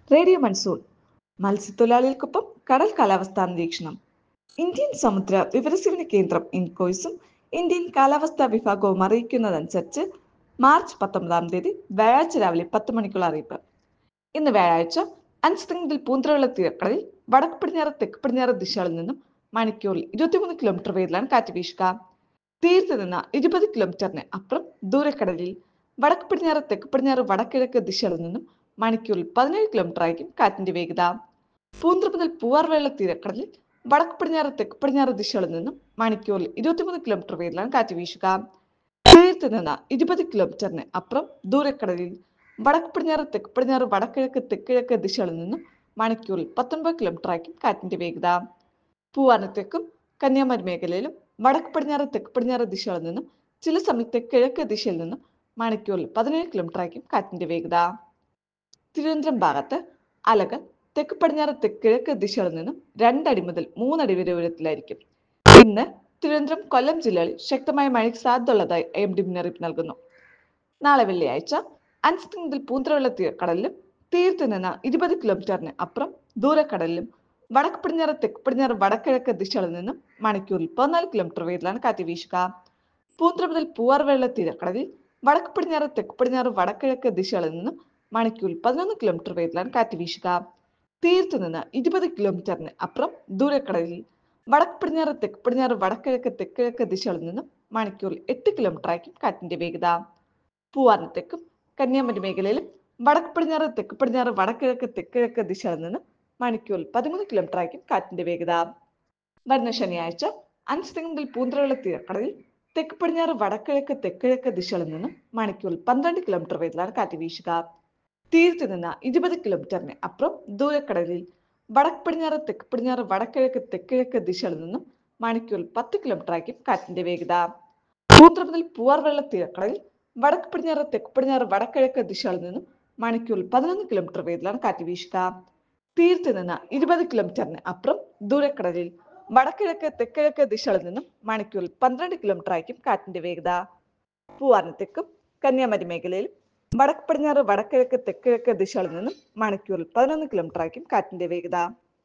radio monsoon മത്സ്യത്തൊഴിലാളികൾക്കൊപ്പം കടൽ കാലാവസ്ഥാ നിരീക്ഷണം ഇന്ത്യൻ സമുദ്ര വിവരസേവന കേന്ദ്രം ഇൻകോയ്സും ഇന്ത്യൻ കാലാവസ്ഥാ വിഭാഗവും അറിയിക്കുന്നതനുസരിച്ച് മാർച്ച് പത്തൊമ്പതാം തീയതി വ്യാഴാഴ്ച രാവിലെ പത്ത് മണിക്കുള്ള അറിയിപ്പ് ഇന്ന് വ്യാഴാഴ്ച അൻസ്തംഗിൽ പൂന്തറവെള്ള തീരക്കടലിൽ വടക്ക് പടിഞ്ഞാറ് തെക്ക് പടിഞ്ഞാറ് ദിശകളിൽ നിന്നും മണിക്കൂറിൽ ഇരുപത്തിമൂന്ന് കിലോമീറ്റർ വേഗത്തിലാണ് കാറ്റ് വീശുക തീരത്ത് നിന്ന് ഇരുപത് കിലോമീറ്ററിന് അപ്പുറം ദൂരക്കടലിൽ വടക്ക് പടിഞ്ഞാറ് തെക്ക് പടിഞ്ഞാറ് വടക്കിഴക്ക് ദിശകളിൽ നിന്നും മണിക്കൂറിൽ പതിനേഴ് കിലോമീറ്റർ ആയിരിക്കും കാറ്റിന്റെ വേഗത പൂന്തറ മുതൽ പൂവാർവേള തീരക്കടലിൽ വടക്ക് പടിഞ്ഞാറ് തെക്ക് പടിഞ്ഞാറ് ദിശകളിൽ നിന്നും മണിക്കൂറിൽ ഇരുപത്തിമൂന്ന് കിലോമീറ്റർ വേഗത്തിലാണ് കാറ്റ് വീശുക തീരത്ത് നിന്ന് ഇരുപത് കിലോമീറ്ററിന് അപ്പുറം ദൂരക്കടലിൽ വടക്ക് പടിഞ്ഞാറ് തെക്ക് പടിഞ്ഞാറ് വടക്കിഴക്ക് തെക്കിഴക്ക് ദിശകളിൽ നിന്നും മണിക്കൂറിൽ പത്തൊൻപത് കിലോമീറ്റർ ആയിരിക്കും കാറ്റിന്റെ വേഗത പൂവാനത്തേക്കും കന്യാകുമാരി മേഖലയിലും വടക്ക് പടിഞ്ഞാറ് തെക്ക് പടിഞ്ഞാറ് ദിശകളിൽ നിന്നും ചില സമയത്ത് കിഴക്ക് ദിശയിൽ നിന്നും മണിക്കൂറിൽ പതിനേഴ് കിലോമീറ്റർ ആയിരിക്കും കാറ്റിന്റെ വേഗത തിരുവനന്തപുരം ഭാഗത്ത് അലകൾ തെക്ക് പടിഞ്ഞാറ് തെക്ക് കിഴക്ക് ദിശകളിൽ നിന്നും രണ്ടടി മുതൽ മൂന്നടി വരെ ഉയരത്തിലായിരിക്കും ഇന്ന് തിരുവനന്തപുരം കൊല്ലം ജില്ലകളിൽ ശക്തമായ മഴയ്ക്ക് സാധ്യതയുള്ളതായി എം ഡി മുന്നറിയിപ്പ് നൽകുന്നു നാളെ വെള്ളിയാഴ്ച അഞ്ച് മുതൽ പൂന്തറവെള്ള തീരക്കടലിലും തീരത്ത് നിന്ന് ഇരുപത് കിലോമീറ്ററിന് അപ്പുറം ദൂരക്കടലിലും വടക്ക് പടിഞ്ഞാറ് തെക്ക് പടിഞ്ഞാറ് വടക്കിഴക്ക് ദിശകളിൽ നിന്നും മണിക്കൂറിൽ പതിനാല് കിലോമീറ്റർ വേഗത്തിലാണ് കാറ്റ് വീശുക പൂന്തറ മുതൽ പൂവാർവെള്ള തീരക്കടലിൽ വടക്ക് പടിഞ്ഞാറ് തെക്ക് പടിഞ്ഞാറ് വടക്കിഴക്ക് ദിശകളിൽ നിന്നും മണിക്കൂറിൽ പതിനൊന്ന് കിലോമീറ്റർ വേഗത്തിലാണ് കാറ്റ് വീശുക തീരത്ത് നിന്ന് ഇരുപത് കിലോമീറ്ററിന് അപ്പുറം ദൂരക്കടലിൽ വടക്ക് പടിഞ്ഞാറ് തെക്ക് പടിഞ്ഞാറ് വടക്കിഴക്ക് തെക്കിഴക്ക് ദിശകളിൽ നിന്നും മണിക്കൂറിൽ എട്ട് കിലോമീറ്റർ ആയിരിക്കും കാറ്റിന്റെ വേഗത പൂവാറിനത്തേക്കും കന്യാകുമാരി മേഖലയിലും വടക്ക് പടിഞ്ഞാറ് തെക്ക് പടിഞ്ഞാറ് വടക്കിഴക്ക് തെക്കിഴക്ക് ദിശകളിൽ നിന്നും മണിക്കൂറിൽ പതിമൂന്ന് കിലോമീറ്റർ ആയിരിക്കും കാറ്റിന്റെ വേഗത വരുന്ന ശനിയാഴ്ച അഞ്ച് മുതൽ പൂന്തറവെള്ള തീരക്കടലിൽ തെക്ക് പടിഞ്ഞാറ് വടക്കിഴക്ക് തെക്കിഴക്ക് ദിശകളിൽ നിന്നും മണിക്കൂറിൽ പന്ത്രണ്ട് കിലോമീറ്റർ വേഗത്തിലാണ് കാറ്റ് വീശുക തീരത്ത് നിന്ന് ഇരുപത് കിലോമീറ്ററിന് അപ്പുറം ദൂരക്കടലിൽ വടക്ക് പടിഞ്ഞാറ് തെക്ക് പടിഞ്ഞാറ് വടക്കിഴക്ക് തെക്കിഴക്ക് ദിശകളിൽ നിന്നും മണിക്കൂറിൽ പത്ത് കിലോമീറ്റർ ആയിരിക്കും കാറ്റിന്റെ വേഗത പൂന്തറ മുതൽ പൂവാർവെള്ള തീരക്കടലിൽ വടക്ക് പടിഞ്ഞാറ് തെക്ക് പടിഞ്ഞാറ് വടക്കിഴക്ക് ദിശകളിൽ നിന്നും മണിക്കൂറിൽ പതിനൊന്ന് കിലോമീറ്റർ വേഗത്തിലാണ് കാറ്റ് വീശുക തീരത്ത് നിന്ന് ഇരുപത് കിലോമീറ്ററിന് അപ്പുറം ദൂരക്കടലിൽ വടക്കിഴക്ക് തെക്കിഴക്ക് ദിശകളിൽ നിന്നും മണിക്കൂറിൽ പന്ത്രണ്ട് കിലോമീറ്റർ ആയിരിക്കും കാറ്റിന്റെ വേഗത പൂവാറിനത്തേക്കും കന്യാകുമാരി മേഖലയിലും വടക്ക് പടിഞ്ഞാറ് വടക്കിഴക്ക് തെക്കിഴക്ക് ദിശകളിൽ നിന്നും മണിക്കൂറിൽ പതിനൊന്ന് കിലോമീറ്റർ ആയിരിക്കും കാറ്റിന്റെ വേഗത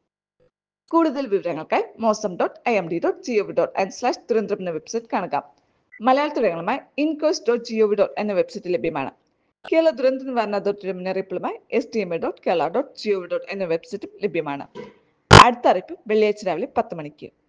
കൂടുതൽ വിവരങ്ങൾക്കായി mausam dot I M D dot G O V dot in slash Thiruvananthapuram എന്ന വെബ്സൈറ്റ് കാണുക മലയാള വിവരങ്ങളുമായി ഇൻകോസ് ഡോട്ട് ജിഒവി ഡോട്ട് എന്ന വെബ്സൈറ്റ് ലഭ്യമാണ് കേരള ദുരന്ത നിവാരണ അതോറിറ്റിയുടെ മുന്നറിയിപ്പുകളുമായി S T M A dot Kerala dot G O V dot എന്ന വെബ്സൈറ്റും ലഭ്യമാണ് അടുത്ത അറിയിപ്പ് വെള്ളിയാഴ്ച രാവിലെ പത്ത് മണിക്ക്